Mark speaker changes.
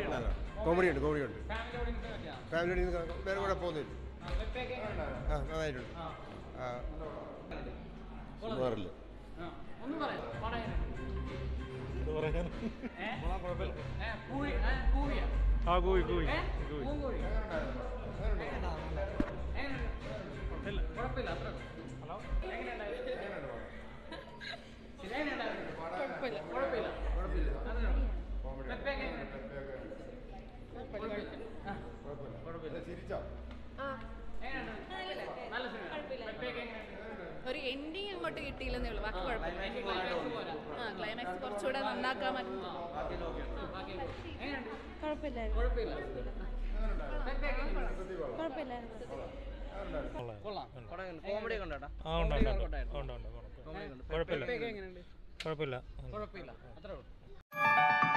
Speaker 1: Comedy ഉണ്ട് comedy ഉണ്ട്
Speaker 2: family audience പറ്റിയാ
Speaker 1: ഫാമിലി വേറെ കുഴപ്പമൊന്നുമില്ല
Speaker 2: പെപ്പയൊക്കെ
Speaker 1: ആ നന്നായിട്ടുണ്ട്
Speaker 2: ആ
Speaker 1: ആ,
Speaker 3: സുമാറില്ല
Speaker 2: ആ. ഒന്ന് പറയാം പടം എങ്ങനെയുണ്ട്? ഏ? ഏ, പൂഴി ഏ, പൂഴിയാ?
Speaker 4: ആ കൂയി കൂയി
Speaker 2: ഏ? പൂങ്കോഴി. എങ്ങനെയുണ്ട്? കുഴപ്പമില്ല അത്ര എങ്ങനെയുണ്ടായിരുന്നു? ശരി, എങ്ങനെയുണ്ടായിരുന്നു? കുഴപ്പമില്ല അത്രേ ഉള്ളൂ. പെപ്പയൊക്കെ എങ്ങനെയുണ്ട്? കുഴപ്പമില്ല. ആ, കുഴപ്പമില്ല. എങ്ങനെയുണ്ട്? നല്ല സിനിമ പെപ്പയൊക്കെ എങ്ങനെയുണ്ട്?
Speaker 5: ഒരു എൻഡിങ് അങ്ങോട്ട് കിട്ടിയില്ലെന്നേ ഉള്ളൂ ബാക്കി കുഴപ്പമില്ല
Speaker 2: എനിക്ക് ക്ലൈമാക്സ് പോരാ.
Speaker 5: ആ ക്ലൈമാക്സ് കുറച്ചുകൂടെ നന്നാക്കാമായിരുന്നു
Speaker 2: ആ, ബാക്കി എങ്ങനെയുണ്ട്?
Speaker 5: കുഴപ്പമില്ലായിരുന്നു
Speaker 2: കുഴപ്പമില്ല പെപ്പയൊക്കെ എങ്ങനെയുണ്ട്?
Speaker 5: കുഴപ്പമില്ലായിരുന്നു
Speaker 2: കൊള്ളാം കോമഡി ഒക്കെ ഉണ്ടോ
Speaker 4: ആ ഉണ്ട് ഉണ്ട് ഉണ്ട് ഉണ്ട് ഉണ്ട് ഉണ്ട് കുഴപ്പമില്ല
Speaker 2: പെപ്പയൊക്കെ എങ്ങനെയുണ്ട്
Speaker 4: കുഴപ്പമില്ല
Speaker 2: കുഴപ്പമില്ല അത്രേ ഉള്ളൂ